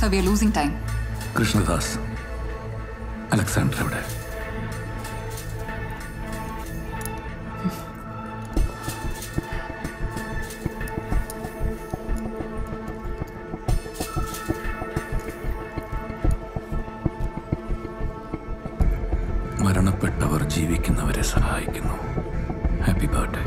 Sir, we are losing time. Krishnadas Alexander എവിടെ മരണപ്പെട്ടവർ ജീവിക്കുന്നവരെ സഹായിക്കുന്നു ഹാപ്പി ബർത്ത്ഡേ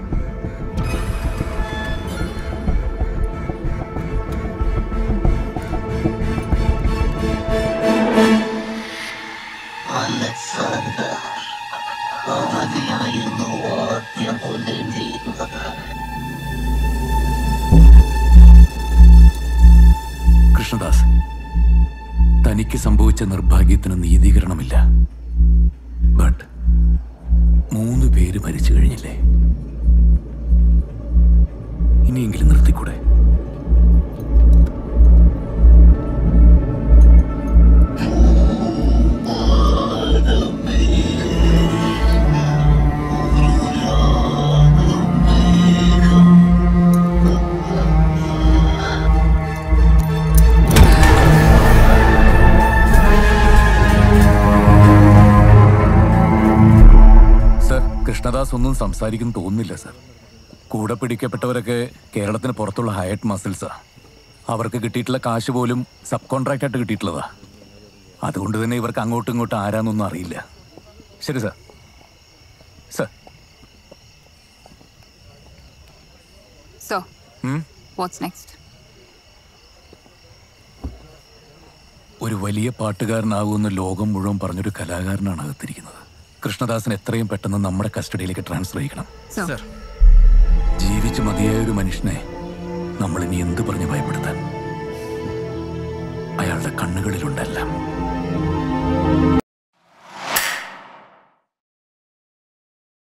കൃഷ്ണദാസ് തനിക്ക് സംഭവിച്ച നിർഭാഗ്യത്തിന് നീതീകരണമില്ല ബട്ട് മൂന്ന് പേര് മരിച്ചു കഴിഞ്ഞില്ലേ ഇനിയെങ്കിലും നിർത്തിക്കൂടെ സർ കൃഷ്ണദാസ് ഒന്നും സംസാരിക്കുന്നു തോന്നുന്നില്ല സർ കൂടെ പിടിക്കപ്പെട്ടവരൊക്കെ കേരളത്തിന് പുറത്തുള്ള ഹയറ്റ് മസിൽസാ അവർക്ക് കിട്ടിയിട്ടുള്ള കാശ് പോലും സബ് കോൺട്രാക്റ്റ് ആയിട്ട് കിട്ടിയിട്ടുള്ളതാ അതുകൊണ്ട് തന്നെ ഇവർക്ക് അങ്ങോട്ടും ഇങ്ങോട്ടും ആരാന്നൊന്നും അറിയില്ല ശരി sir sir So, Hmm? what's next? ഒരു വലിയ പാട്ടുകാരനാകുമെന്ന് ലോകം മുഴുവൻ പറഞ്ഞൊരു കലാകാരനാണ് അകത്തിരിക്കുന്നത് കൃഷ്ണദാസിന് എത്രയും പെട്ടെന്ന് നമ്മുടെ കസ്റ്റഡിയിലേക്ക് ട്രാൻസ്ഫർ ചെയ്യണം So, ജീവിച്ച് മതിയായ ഒരു മനുഷ്യനെ നമ്മൾ ഇനി എന്ത് പറഞ്ഞ് ഭയപ്പെടുത്താൻ അയാളുടെ കണ്ണുകളിലുണ്ടെല്ലാം